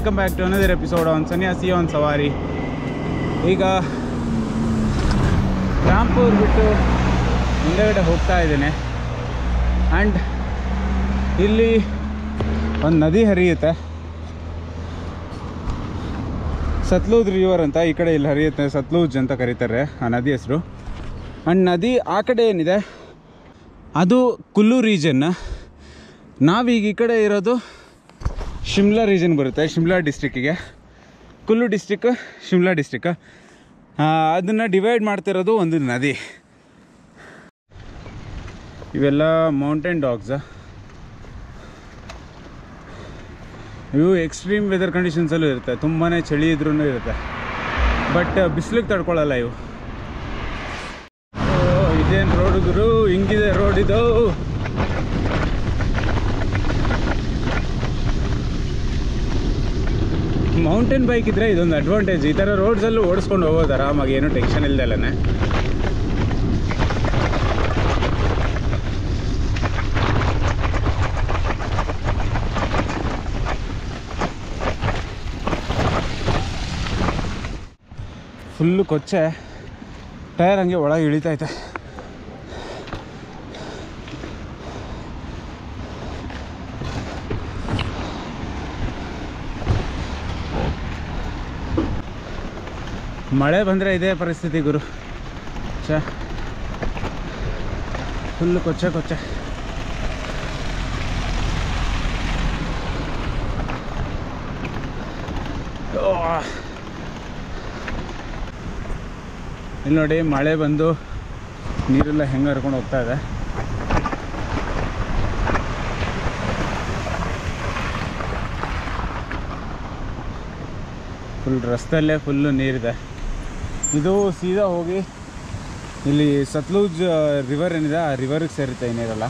Welcome back to another episode on Sanyasi on Savari ಈಗ ರಾಂಪುರ್ ಬಿಟ್ಟು ಮುಂದೆಗಡೆ ಹೋಗ್ತಾ ಇದ್ದೇನೆ ಆ್ಯಂಡ್ ಇಲ್ಲಿ ಒಂದು ನದಿ ಹರಿಯುತ್ತೆ ಸತ್ಲೂಜ್ ರಿವರ್ ಅಂತ ಈ ಕಡೆ ಇಲ್ಲಿ ಹರಿಯುತ್ತೆ ಸತ್ಲೂಜ್ ಅಂತ ಕರೀತಾರೆ ಆ ನದಿ ಹೆಸರು ಆ್ಯಂಡ್ ನದಿ ಆ ಕಡೆ ಏನಿದೆ ಅದು ಕುಲ್ಲು ರೀಜನ್ ನಾವೀಗ ಈ ಕಡೆ ಇರೋದು ಶಿಮ್ಲಾ ರೀಜನ್ ಬರುತ್ತೆ ಶಿಮ್ಲಾ ಡಿಸ್ಟ್ರಿಕ್ಕಿಗೆ ಕುಲ್ಲು ಡಿಸ್ಟಿಕ್ ಶಿಮ್ಲಾ ಡಿಸ್ಟಿಕ್ ಅದನ್ನು ಡಿವೈಡ್ ಮಾಡ್ತಿರೋದು ಒಂದು ನದಿ ಇವೆಲ್ಲ ಮೌಂಟೇನ್ ಡಾಗ್ಸ್ ಇವು ಎಕ್ಸ್ಟ್ರೀಮ್ ವೆದರ್ ಕಂಡೀಷನ್ಸಲ್ಲೂ ಇರುತ್ತೆ ತುಂಬಾ ಚಳಿ ಇದ್ರೂ ಇರುತ್ತೆ ಬಟ್ ಬಿಸಿಲಿಗೆ ತಡ್ಕೊಳ್ಳಲ್ಲ ಇವು ಓ ಇದೇನು ರೋಡ್ ಗುರು ಹಿಂಗಿದೆ ರೋಡ್ ಇದು ಮೌಂಟೇನ್ ಬೈಕ್ ಇದ್ರೆ ಇದೊಂದು ಅಡ್ವಾಂಟೇಜ್ ಈ ಥರ ರೋಡ್ಸಲ್ಲೂ ಓಡಿಸ್ಕೊಂಡು ಹೋಗೋದು ಆರಾಮಾಗಿ ಏನೂ ಟೆನ್ಷನ್ ಇಲ್ದಲೇ ಫುಲ್ಲು ಕೊಚ್ಚೆ ಟೈರ್ ಹಂಗೆ ಒಳಗೆ ಇಳಿತೈತೆ ಮಳೆ ಬಂದರೆ ಇದೇ ಪರಿಸ್ಥಿತಿ ಗುರು ಚ ಫುಲ್ಲು ಕೊಚ್ಚೆ ಕೊಚ್ಚೆ ಓ. ಇಲ್ಲಿ ನೋಡಿ ಮಳೆ ಬಂದು ನೀರೆಲ್ಲ ಹೆಂಗೆ ಹರ್ಕೊಂಡು ಹೋಗ್ತಾ ಇದೆ ಫುಲ್ ರಸ್ತೆಯಲ್ಲೇ ಫುಲ್ಲು ನೀರಿದೆ ಇದು ಸೀದಾ ಹೋಗಿ ಇಲ್ಲಿ ಸತ್ಲೂಜ್ ರಿವರ್ ಏನಿದೆ ಆ ರಿವರ್ಗೆ ಸೇರುತ್ತೆ ಈ ನೀರೆಲ್ಲ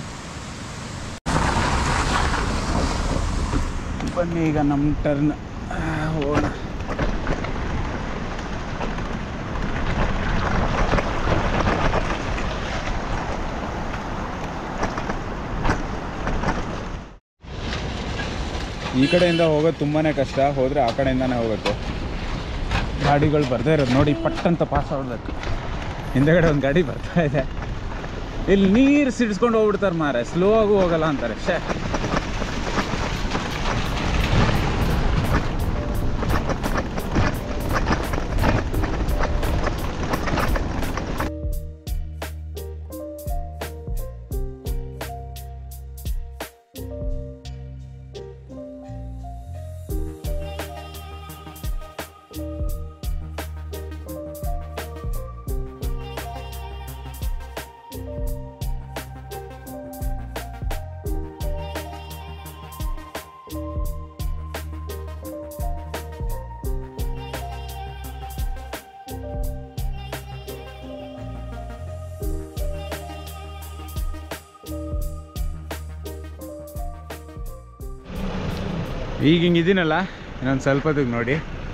ಬನ್ನಿ ಈಗ ನಮ್ಮ ಟರ್ನ್ ಹೋಗೋಣ ಈ ಕಡೆಯಿಂದ ಹೋಗೋದು ತುಂಬಾ ಕಷ್ಟ ಹೋದರೆ ಆ ಕಡೆಯಿಂದನೇ ಹೋಗುತ್ತೆ ಗಾಡಿಗಳು ಬರ್ದೇ ಇರೋದು ನೋಡಿ ಪಟ್ ಅಂತ ಪಾಸ್ ಆಗ್ಬೇಕು ಹಿಂದೆಗಡೆ ಒಂದು ಗಾಡಿ ಬರ್ತಾ ಇದೆ ಇಲ್ಲಿ ನೀರು ಸಿಡಿಸ್ಕೊಂಡು ಹೋಗ್ಬಿಡ್ತಾರೆ ಮಾರೆ ಸ್ಲೋ ಆಗು ಹೋಗಲ್ಲ ಅಂತಾರೆ ಶೇ ಈಗ ಹಿಂಗೆ ಇದೀನಲ್ಲ ಇನ್ನೊಂದು ಸ್ವಲ್ಪ ಹೊತ್ತಿಗೆ ನೋಡಿ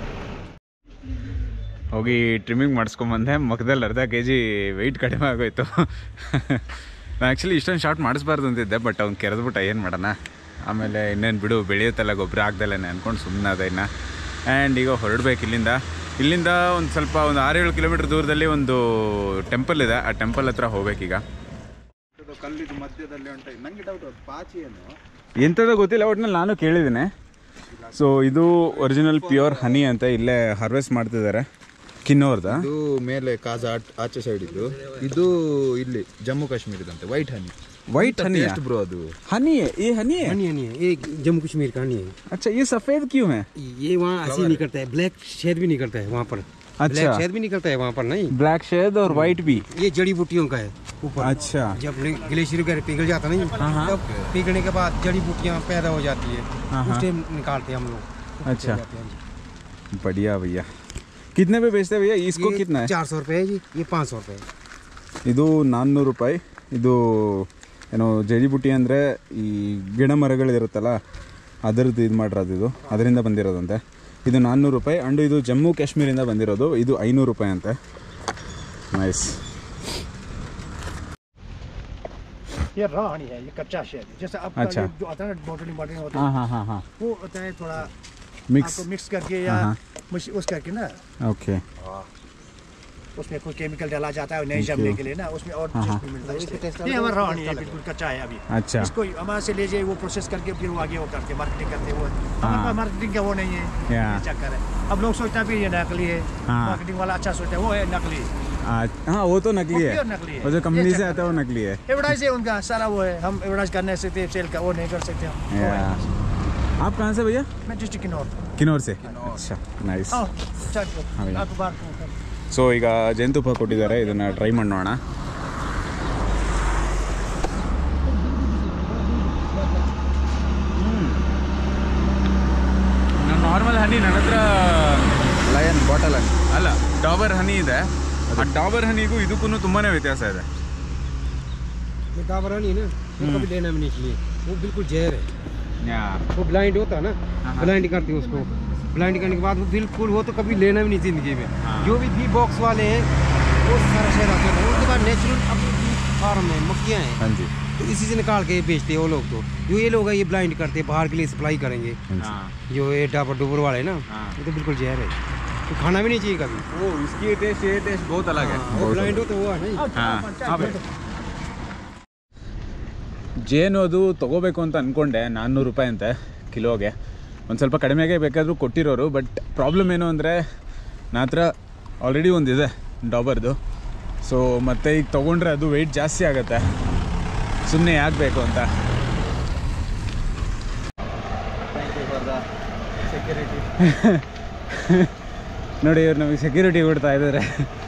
ಹೋಗಿ ಟ್ರಿಮ್ಮಿಂಗ್ ಮಾಡಿಸ್ಕೊಂಬಂದೆ ಮಖದಲ್ಲಿ ಅರ್ಧ ಕೆ ಜಿ ವೆಯ್ಟ್ ಕಡಿಮೆ ಆಗೋಯ್ತು ನಾನು ಆ್ಯಕ್ಚುಲಿ ಇಷ್ಟೊಂದು ಶಾರ್ಟ್ ಮಾಡಿಸ್ಬಾರ್ದು ಅಂತಿದ್ದೆ ಬಟ್ ಅವ್ನು ಕೆರೆದ್ಬಿಟ್ಟ ಏನು ಮಾಡೋಣ ಆಮೇಲೆ ಇನ್ನೇನು ಬಿಡು ಬೆಳೆಯುತ್ತಲ್ಲ ಗೊಬ್ಬರ ಆಗ್ದಲ್ಲೇ ಅಂದ್ಕೊಂಡು ಸುಮ್ಮನೆ ಅದ ಇನ್ನು ಆ್ಯಂಡ್ ಈಗ ಹೊರಡ್ಬೇಕು ಇಲ್ಲಿಂದ ಇಲ್ಲಿಂದ ಒಂದು ಸ್ವಲ್ಪ ಒಂದು ಆರೇಳು ಕಿಲೋಮೀಟ್ರ್ ದೂರದಲ್ಲಿ ಒಂದು ಟೆಂಪಲ್ ಇದೆ ಆ ಟೆಂಪಲ್ ಹತ್ರ ಹೋಗ್ಬೇಕೀಗ ಕಲ್ಲಿದು ಮಧ್ಯದಲ್ಲಿ ಉಂಟು ನಂಗೆ ಡೌಟ್ ಅದು ಪಾಚಿ ಏನು ಎಂಥದೋ ಗೊತ್ತಿಲ್ಲ ಒಟ್ಟಿನಲ್ಲಿ ನಾನು ಕೇಳಿದ್ದೀನಿ ಸೊ ಇದು ಒರಿಜಿನಲ್ ಪ್ಯೂರ್ ಹನಿ ಅಂತ ಇಲ್ಲೇ ಹಾರ್ವೆಸ್ಟ್ ಮಾಡ್ತಿದ್ದಾರೆ ಕಿನ್ನೋರ್ದ ಇದು ಮೇಲೆ ಕಾಜ ಆಟ್- ಆಚೆ ಸೈಡ್ ಇದ್ದು ಇದು ಇಲ್ಲಿ ಜಮ್ಮು ಕಾಶ್ಮೀರದಂತೆ ವೈಟ್ ಹನಿ ವೈಟ್ ಹನಿ ಎಷ್ಟು ಬ್ರೋ ಅದು हनी है ये हनी है हनी हनी है ये जम्मू कश्मीर का हनी है अच्छा ये सफेद क्यों है ये वहाँ ऐसे निकलता है ब्लैक शहद भी निकलता है वहाँ पर अच्छा। ब्लैक शहद भी निकलता है वहाँ पर नहीं ब्लैक शेड और वाइट भी ये जड़ी बूटियों का है ऊपर अच्छा जब ग्लेशियर वगैरह पिघल जाता नहीं हाँ। तब पिघलने के बाद जड़ी बूटियाँ पैदा हो जाती है हाँ, उस हाँ। टाइम निकालते हैं हम लोग अच्छा बढ़िया भैया कितने पे बेचते हैं भैया इसको कितना है चार सौ रुपये है जी ये पाँच सौ रुपये है ಇದು ನಾನ್ನೂರು ರೂಪಾಯಿ ಇದು ಏನೋ ಜಡಿಬುಟ್ಟಿ ಅಂದರೆ ಈ ಗಿಡ ಮರಗಳಿರುತ್ತಲ್ಲ ಅದರದ್ದು ಇದು ಮಾಡಿರೋದು ಇದು ಅದರಿಂದ ಬಂದಿರೋದಂತೆ ಇದು ನಾನ್ನೂರು ರೂಪಾಯಿ ಅಂಡು ಇದು ಜಮ್ಮು ಕಾಶ್ಮೀರಿಂದ ಬಂದಿರೋದು ಇದು ಐನೂರು ರೂಪಾಯಿ ಅಂತೆ ನೈಸ್ ये रानी है ये कच्चा शहद है जैसे अब अच्छा। जो आता है ना बॉटलिंग बॉटलिंग होता ಹಾಂ ಹಾಂ ಹಾಂ ಹಾಂ है वो होता है थोड़ा मिक्स आपको मिक्स करके या हाँ, मुश- उस करके ना ओके उसमें कोई केमिकल डाला जाता है नहीं जमने के लिए ना उसमें और हाँ, हाँ। चीज़ भी मिलता है इसलिए। ये हमारा रॉ नहीं है बिल्कुल कच्चा है अभी अच्छा इसको हमारे से ले जाइए वो प्रोसेस करके फिर वो आगे वो करते मार्केटिंग करते वो हाँ। हमारे पास मार्केटिंग का वो नहीं है या ये चक्कर है अब लोग सोचते हैं भी ये नकली है हाँ। मार्केटिंग वाला अच्छा सोचता है वो है नकली आज- हाँ वो तो नकली वो है pure नकली है। वो जो कंपनी ये से चक्कर आता है वो नकली है एडवर्टाइज है उनका सारा वो है हम एडवर्टाइज करने से सेल का वो नहीं कर सकते हम वो या है। आप कहाँ से भैया मैं डिस्ट्रिक्ट किन्नौर ಕಿನ್ನೂರ್ से अच्छा ನೈಸ್ आओ चल हाँ भैया। आपको बात करता हूँ। ಸೊ ಈಗ ಜೇನುತುಪ್ಪ ಕೊಟ್ಟಿದ್ದಾರೆ ಇದನ್ನು ಟ್ರೈ ಮಾಡೋಣ ನಾರ್ಮಲ್ ಹನಿ ನನ್ನ ಹತ್ರ ಲಯನ್ ಬಾಟಲ್ ಹನಿ ಅಲ್ಲ ಡಾಬರ್ ಹನಿ ಇದೆ ಆ ಡಾಬರ್ ಹನಿಗೂ ಇದಕ್ಕೂ ತುಂಬಾನೇ ವ್ಯತ್ಯಾಸ ಇದೆ ये डाबर नहीं ना वो कभी लेना भी नहीं चाहिए वो बिल्कुल जहर है वो ब्लाइंड होता है ना ब्लाइंड करते हैं उसको ब्लाइंड करने के बाद वो बिल्कुल वो तो कभी लेना भी नहीं जिंदगी में हाँ। जो भी बी बॉक्स वाले हैं वो सारा शहर आते हैं उनके बाद नेचुरल अपनी फार्म है मक्खियाँ हैं हाँ जी तो इसी से निकाल के बेचते हैं वो लोग तो जो ये लोग हैं ये ब्लाइंड करते हैं बाहर के लिए सप्लाई करेंगे जो ये डाबर डुबर वाले ना हाँ। ये तो बिल्कुल जहर है तो खाना भी नहीं चाहिए कभी वो इसकी टेस्ट ये टेस्ट बहुत अलग है वो ब्लाइंड हो तो वो है नहीं आओ, हाँ, चलो, चल, हाँ चल, भाई। चल। ಜೇನು ಅದು ತೊಗೋಬೇಕು ಅಂತ ಅಂದ್ಕೊಂಡೆ ನಾನ್ನೂರು ರೂಪಾಯಿ ಅಂತೆ ಕಿಲೋಗೆ ಒಂದು ಸ್ವಲ್ಪ ಕಡಿಮೆಗೆ ಬೇಕಾದರೂ ಕೊಟ್ಟಿರೋರು ಬಟ್ ಪ್ರಾಬ್ಲಮ್ ಏನು ಅಂದರೆ ನನ್ನ ಹತ್ರ ಆಲ್ರೆಡಿ ಒಂದಿದೆ ಡಾಬರ್ದು ಸೊ ಮತ್ತೆ ಈಗ ತೊಗೊಂಡ್ರೆ ಅದು ವೆಯ್ಟ್ ಜಾಸ್ತಿ ಆಗುತ್ತೆ ಸುಮ್ಮನೆ ಯಾಕೆ ಬೇಕು ಅಂತ ನೋಡಿ ಇವ್ರು ನಮಗೆ ಸೆಕ್ಯೂರಿಟಿ ಕೊಡ್ತಾ ಇದ್ದಾರೆ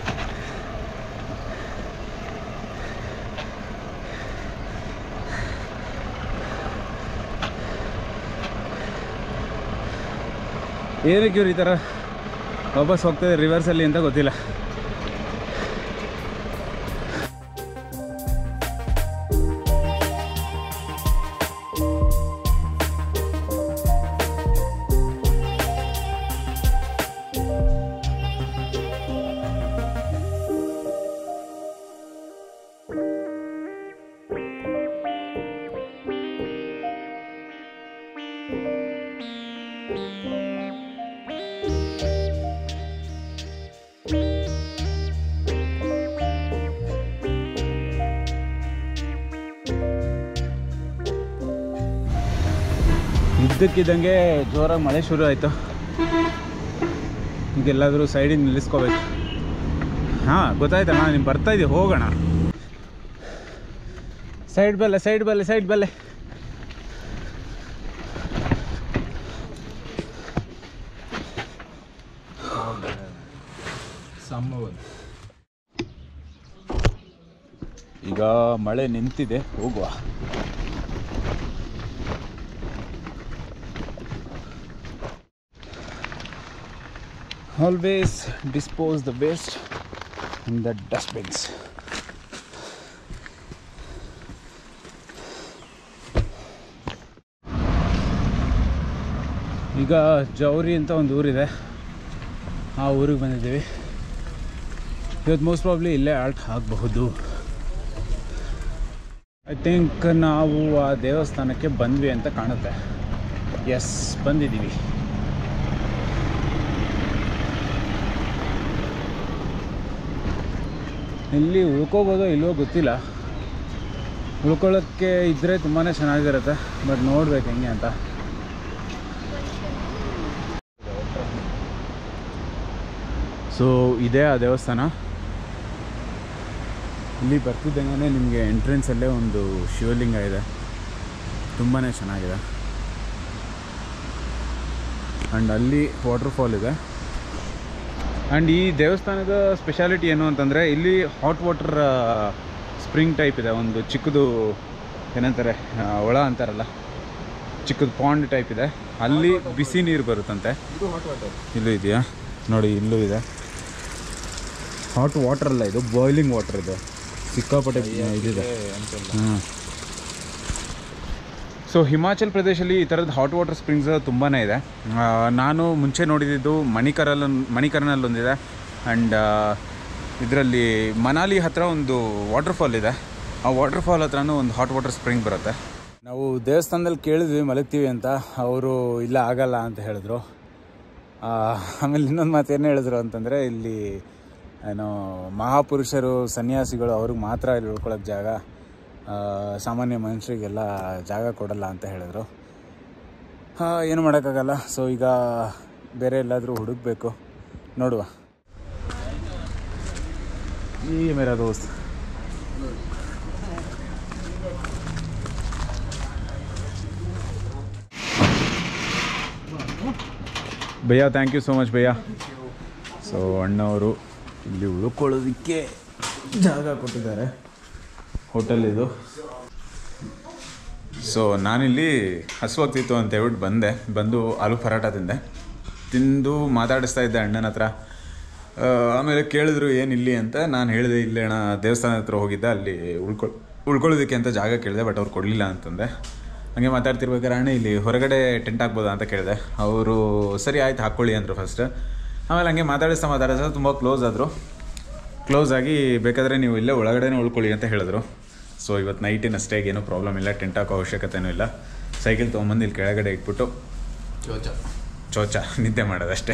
ಏನಕ್ಕೆ ಇವ್ರು ಈ ಥರ ವಾಪಸ್ ಹೋಗ್ತದೆ ರಿವರ್ಸಲ್ಲಿ ಅಂತ ಗೊತ್ತಿಲ್ಲ ಇದ್ದಕ್ಕಿದ್ದಂಗೆ ಜೋರಾಗಿ ಮಳೆ ಶುರು ಆಯಿತು ಈಗೆಲ್ಲಾದರೂ ಸೈಡಿಗೆ ನಿಲ್ಲಿಸ್ಕೋಬೇಕು ಹಾಂ ಗೊತ್ತಾಯ್ತಣ್ಣ ನೀವು ಬರ್ತಾ ಇದ್ದೀವಿ ಹೋಗೋಣ ಸೈಡ್ ಬಲ್ಲೆ ಸೈಡ್ ಬಲ್ಲೆ ಸೈಡ್ ಬಲ್ಲೆ ಈಗ ಮಳೆ ನಿಂತಿದೆ ಹೋಗುವ always dispose the waste in the dustbins ಈಗ ಜೌರಿ ಅಂತ ಒಂದು ಊರಿದೆ ಆ ಊರಿಗೆ ಬಂದಿದ್ದೀವಿ ಇವತ್ತು ಮೋಸ್ಟ್ ಪ್ರಾಬ್ಲಿ ಇಲ್ಲೇ ಆಲ್ಟ್ ಆಗಬಹುದು ಐ ಥಿಂಕ್ ನಾವು ಆ ದೇವಸ್ಥಾನಕ್ಕೆ ಬಂದ್ವಿ ಅಂತ ಕಾಣುತ್ತೆ ಎಸ್ ಬಂದಿದ್ದೀವಿ ಇಲ್ಲಿ ಉಳ್ಕೋಬೋದೋ ಇಲ್ವೋ ಗೊತ್ತಿಲ್ಲ ಉಳ್ಕೊಳ್ಳೋಕ್ಕೆ ಇದ್ದರೆ ತುಂಬಾ ಚೆನ್ನಾಗಿರುತ್ತೆ ಬಟ್ ನೋಡ್ಬೇಕು ಹೆಂಗೆ ಅಂತ ಸೊ ಇದೇ ಆ ದೇವಸ್ಥಾನ ಇಲ್ಲಿ ಬರ್ತಿದ್ದಂಗೆ ನಿಮಗೆ ಎಂಟ್ರೆನ್ಸಲ್ಲೇ ಒಂದು ಶಿವಲಿಂಗ ಇದೆ ತುಂಬಾ ಚೆನ್ನಾಗಿದೆ ಆ್ಯಂಡ್ ಅಲ್ಲಿ ವಾಟರ್ಫಾಲ್ ಇದೆ ಆ್ಯಂಡ್ ಈ ದೇವಸ್ಥಾನದ ಸ್ಪೆಷಾಲಿಟಿ ಏನು ಅಂತಂದರೆ ಇಲ್ಲಿ ಹಾಟ್ ವಾಟರ್ ಸ್ಪ್ರಿಂಗ್ ಟೈಪ್ ಇದೆ ಒಂದು ಚಿಕ್ಕದು ಏನಂತಾರೆ ಆ, ಒಳ ಅಂತಾರಲ್ಲ ಚಿಕ್ಕದು ಪಾಂಡ್ ಟೈಪ್ ಇದೆ ಅಲ್ಲಿ ಬಿಸಿ ನೀರು ಬರುತ್ತಂತೆ ಇಲ್ಲೂ ಇದೆಯಾ ನೋಡಿ ಇಲ್ಲೂ ಇದೆ ಹಾಟ್ ವಾಟರ್ ಅಲ್ಲ ಇದು ಬಾಯ್ಲಿಂಗ್ ವಾಟರ್ ಇದು ಸಿಕ್ಕಾಪಟ್ಟೆ ಇದಿದೆ ಹಾಂ ಸೊ ಹಿಮಾಚಲ್ ಪ್ರದೇಶಲ್ಲಿ ಈ ಥರದ ಹಾಟ್ ವಾಟರ್ ಸ್ಪ್ರಿಂಗ್ಸ್ ತುಂಬಾ ಇದೆ ಆ, ನಾನು ಮುಂಚೆ ನೋಡಿದ್ದು ಮಣಿಕರಲ್ ಮಣಿಕರನಲ್ಲಿ ಒಂದಿದೆ ಆ್ಯಂಡ್ ಇದರಲ್ಲಿ ಮನಾಲಿ ಹತ್ರ ಒಂದು ವಾಟರ್ಫಾಲ್ ಇದೆ ಆ ವಾಟರ್ಫಾಲ್ ಹತ್ರನೂ ಒಂದು ಹಾಟ್ ವಾಟರ್ ಸ್ಪ್ರಿಂಗ್ ಬರುತ್ತೆ ನಾವು ದೇವಸ್ಥಾನದಲ್ಲಿ ಕೇಳಿದ್ವಿ ಮಲಗ್ತೀವಿ ಅಂತ ಅವರು ಇಲ್ಲ ಆಗಲ್ಲ ಅಂತ ಹೇಳಿದ್ರು ಆ, ಆಮೇಲೆ ಇನ್ನೊಂದು ಮಾತು ಏನು ಹೇಳಿದ್ರು ಅಂತಂದರೆ ಇಲ್ಲಿ ಏನೋ ಮಹಾಪುರುಷರು ಸನ್ಯಾಸಿಗಳು ಅವ್ರಿಗೆ ಮಾತ್ರ ಇಲ್ಲಿ ಉಳ್ಕೊಳ್ಳೋಕೆ ಜಾಗ ಆ, ಸಾಮಾನ್ಯ ಮನುಷ್ಯರಿಗೆಲ್ಲ ಜಾಗ ಕೊಡಲ್ಲ ಅಂತ ಹೇಳಿದ್ರು ಆ, ಏನು ಮಾಡೋಕ್ಕಾಗಲ್ಲ ಸೊ ಈಗ ಬೇರೆ ಎಲ್ಲಾದರೂ ಹುಡುಕಬೇಕು ನೋಡುವ ಈ ಮೇರಾ ದೋಸ್ತ್ ಭಯ್ಯ ಥ್ಯಾಂಕ್ ಯು ಸೋ ಮಚ್ ಭಯ್ಯ ಸೊ ಅಣ್ಣವರು ಇಲ್ಲಿ ಉಳ್ಕೊಳ್ಳೋದಕ್ಕೆ ಜಾಗ ಕೊಟ್ಟಿದ್ದಾರೆ ಹೋಟೆಲ್ ಇದು ಸೊ ನಾನಿಲ್ಲಿ ಹಸುವಾಗ್ತಿತ್ತು ಅಂತ ಹೇಳ್ಬಿಟ್ಟು ಬಂದೆ ಬಂದು ಆಲೂ ಪರಾಟ ತಿಂದೆ ತಿಂದು ಮಾತಾಡಿಸ್ತಾ ಇದ್ದೆ ಅಣ್ಣನ ಹತ್ರ ಆ, ಆಮೇಲೆ ಕೇಳಿದ್ರು ಏನಿಲ್ಲಿ ಅಂತ ನಾನು ಹೇಳಿದೆ ಇಲ್ಲೇ ಅಣ್ಣ ದೇವಸ್ಥಾನ ಹತ್ರ ಹೋಗಿದ್ದೆ ಅಲ್ಲಿ ಉಳ್ಕೊಳ್ ಉಳ್ಕೊಳ್ಳೋದಕ್ಕೆ ಅಂತ ಜಾಗ ಕೇಳಿದೆ ಬಟ್ ಅವ್ರು ಕೊಡಲಿಲ್ಲ ಅಂತಂದೆ ಹಂಗೆ ಮಾತಾಡ್ತಿರ್ಬೇಕಾದ್ರೆ ಅಣ್ಣ ಇಲ್ಲಿ ಹೊರಗಡೆ ಟೆಂಟ್ ಹಾಕ್ಬೋದಾ ಅಂತ ಕೇಳಿದೆ ಅವರು ಸರಿ ಆಯ್ತು ಹಾಕ್ಕೊಳ್ಳಿ ಅಂದರು ಫಸ್ಟ್ ಆಮೇಲೆ ಹಂಗೆ ಮಾತಾಡಿಸ್ತಾ ಮಾತಾಡಿಸ್ತಾ ತುಂಬ ಕ್ಲೋಸ್ ಆದರು ಕ್ಲೋಸ್ ಆಗಿ ಬೇಕಾದರೆ ನೀವು ಇಲ್ಲೇ ಒಳಗಡೆನೇ ಉಳ್ಕೊಳ್ಳಿ ಅಂತ ಹೇಳಿದ್ರು ಸೊ ಇವತ್ತು ನೈಟಿನ ಸ್ಟೇಗೆ ಏನೂ ಪ್ರಾಬ್ಲಮ್ ಇಲ್ಲ ಟೆಂಟ್ ಹಾಕೋ ಅವಶ್ಯಕತೆನೂ ಇಲ್ಲ ಸೈಕಲ್ ತೊಗೊಂಬಂದು ಇಲ್ಲಿ ಕೆಳಗಡೆ ಇಟ್ಬಿಟ್ಟು ಚೋಚ ಚೋಚ ನಿದ್ದೆ ಮಾಡೋದಷ್ಟೇ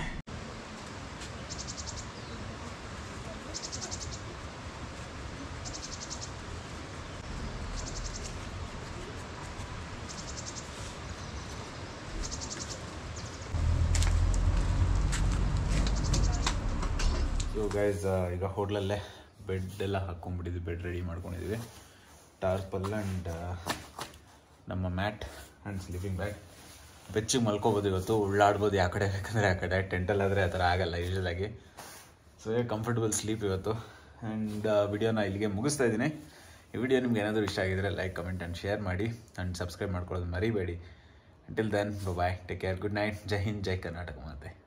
ಸೊ ಗೈಸ್ ಈಗ ಹೋಟ್ಲಲ್ಲೇ ಬೆಡ್ ಎಲ್ಲ ಹಾಕ್ಕೊಂಡ್ಬಿಟ್ಟಿದ್ವಿ ಬೆಡ್ ರೆಡಿ ಮಾಡ್ಕೊಂಡಿದ್ದೀವಿ ಟಾರ್ಪಲ್ ಆ್ಯಂಡ್ ನಮ್ಮ ಮ್ಯಾಟ್ ಆ್ಯಂಡ್ ಸ್ಲೀಪಿಂಗ್ ಬ್ಯಾಗ್ ಬೆಚ್ಚಿಗೆ ಮಲ್ಕೋಬೋದು ಇವತ್ತು ಉಳ್ಳಾಡ್ಬೋದು ಯಾವ ಕಡೆ ಬೇಕಂದರೆ ಆ ಕಡೆ ಟೆಂಟಲ್ಲಾದರೆ ಆ ಥರ ಆಗಲ್ಲ ಯೂಶಲಾಗಿ ಸೊ ಕಂಫರ್ಟಬಲ್ ಸ್ಲೀಪ್ ಇವತ್ತು ಆ್ಯಂಡ್ ವಿಡಿಯೋನ ಇಲ್ಲಿಗೆ ಮುಗಿಸ್ತಾ ಇದ್ದೀನಿ ಈ ವಿಡಿಯೋ ನಿಮ್ಗೆ ಏನಾದರೂ ಇಷ್ಟ ಆಗಿದ್ರೆ ಲೈಕ್ ಕಮೆಂಟ್ ಆ್ಯಂಡ್ ಶೇರ್ ಮಾಡಿ ಆ್ಯಂಡ್ ಸಬ್ಸ್ಕ್ರೈಬ್ ಮಾಡ್ಕೊಳ್ಳೋದು ಮರಿಬೇಡಿ until then bye take care good night ಜೈ ಹಿಂದ್ ಜೈ ಕರ್ನಾಟಕ ಮಾತೆ